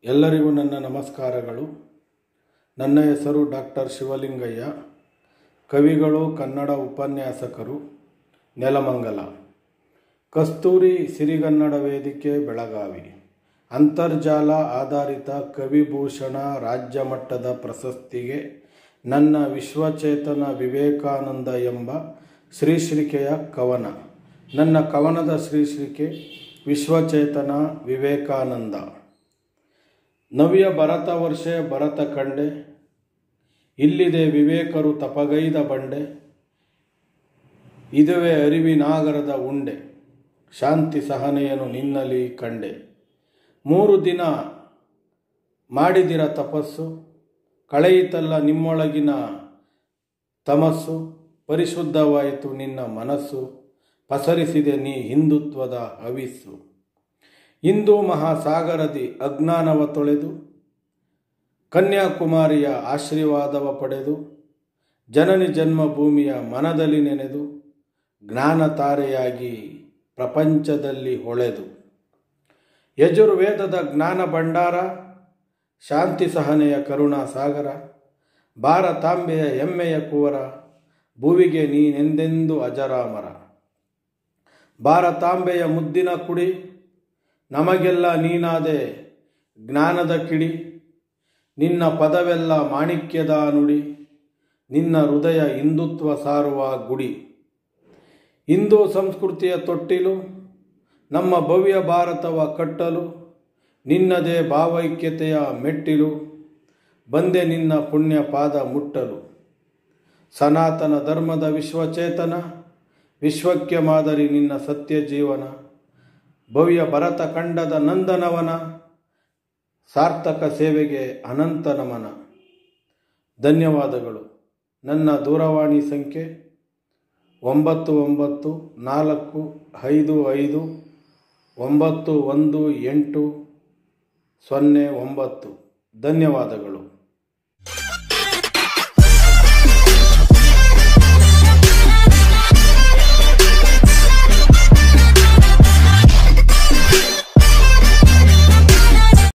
ಎಲ್ಲರಿಗೂ ನನ್ನ ನಮಸ್ಕಾರಗಳು ನನ್ನ ಹೆಸರು ಡಾಕ್ಟರ್ ಶಿವಲಿಂಗಯ್ಯ ಕವಿಗಳು ಕನ್ನಡ ಉಪನ್ಯಾಸಕರು ನೆಲಮಂಗಲ ಕಸ್ತೂರಿ ಸಿರಿಗನ್ನಡ ವೇದಿಕೆ ಬೆಳಗಾವಿ ಅಂತರ್ಜಾಲ ಆಧಾರಿತ ಕವಿಭೂಷಣ ರಾಜ್ಯ ಮಟ್ಟದ ಪ್ರಶಸ್ತಿಗೆ ನನ್ನ ವಿಶ್ವಚೇತನ ವಿವೇಕಾನಂದ ಎಂಬ ಶ್ರೀಶ್ರಿಕೆಯ ಕವನ ನನ್ನ ಕವನದ ಶ್ರೀಶ್ರಿಕೆ ವಿಶ್ವಚೇತನ ವಿವೇಕಾನಂದ ನವ್ಯ ಭರತ ವರ್ಷೆ ಭರತ ಕಂಡೆ ಇಲ್ಲಿದೆ ವಿವೇಕರು ತಪಗೈದ ಬಂಡೆ ಇದುವೇ ಅರಿವಿನಾಗರದ ಉಂಡೆ ಶಾಂತಿ ಸಹನೆಯನ್ನು ನಿನ್ನಲಿ ಕಂಡೆ ಮೂರು ದಿನ ಮಾಡಿದಿರ ತಪಸ್ಸು ಕಳೆಯಿತಲ್ಲ ನಿಮ್ಮೊಳಗಿನ ತಮಸ್ಸು ಪರಿಶುದ್ಧವಾಯಿತು ನಿನ್ನ ಮನಸ್ಸು ಪಸರಿಸಿದೆ ನೀ ಹಿಂದುತ್ವದ ಹವಿಸ್ಸು ಹಿಂದೂ ಮಹಾಸಾಗರದಿ ಅಜ್ಞಾನವ ತೊಳೆದು ಕನ್ಯಾಕುಮಾರಿಯ ಆಶೀರ್ವಾದವ ಪಡೆದು ಜನನಿ ಜನ್ಮಭೂಮಿಯ ಮನದಲ್ಲಿ ನೆನೆದು ಜ್ಞಾನ ತಾರೆಯಾಗಿ ಪ್ರಪಂಚದಲ್ಲಿ ಹೊಳೆದು ಯಜುರ್ವೇದದ ಜ್ಞಾನ ಭಂಡಾರ ಶಾಂತಿ ಸಹನೆಯ ಕರುಣಾ ಸಾಗರ ಭಾರತಾಂಬೆಯ ಹೆಮ್ಮೆಯ ಕುವರ ಭುವಿಗೆ ನೀನೆಂದೆಂದು ಅಜರಾಮರ ಭಾರತಾಂಬೆಯ ಮುದ್ದಿನ ಕುಡಿ ನಮಗೆಲ್ಲ ನೀನಾದೆ ಜ್ಞಾನದ ಕಿಡಿ ನಿನ್ನ ಪದವೆಲ್ಲ ಮಾಣಿಕ್ಯದ ನುಡಿ ನಿನ್ನ ಹೃದಯ ಹಿಂದುತ್ವ ಸಾರುವ ಗುಡಿ ಹಿಂದೂ ಸಂಸ್ಕೃತಿಯ ತೊಟ್ಟಿಲು ನಮ್ಮ ಭವ್ಯ ಭಾರತವ ಕಟ್ಟಲು ನಿನ್ನದೇ ಭಾವೈಕ್ಯತೆಯ ಮೆಟ್ಟಿಲು ಬಂದೆ ನಿನ್ನ ಪುಣ್ಯ ಪಾದ ಮುಟ್ಟಲು ಸನಾತನ ಧರ್ಮದ ವಿಶ್ವಚೇತನ ವಿಶ್ವಕ್ಕೆ ಮಾದರಿ ನಿನ್ನ ಸತ್ಯ ಜೀವನ ಭವ್ಯ ಭರತ ಖಂಡದ ನಂದನವನ ಸಾರ್ಥಕ ಸೇವೆಗೆ ಅನಂತ ನಮನ ಧನ್ಯವಾದಗಳು ನನ್ನ ದೂರವಾಣಿ ಸಂಖ್ಯೆ ಒಂಬತ್ತು ಒಂಬತ್ತು ನಾಲ್ಕು ಐದು ಐದು ಒಂಬತ್ತು ಒಂದು ಎಂಟು ಸೊನ್ನೆ ಒಂಬತ್ತು ಧನ್ಯವಾದಗಳು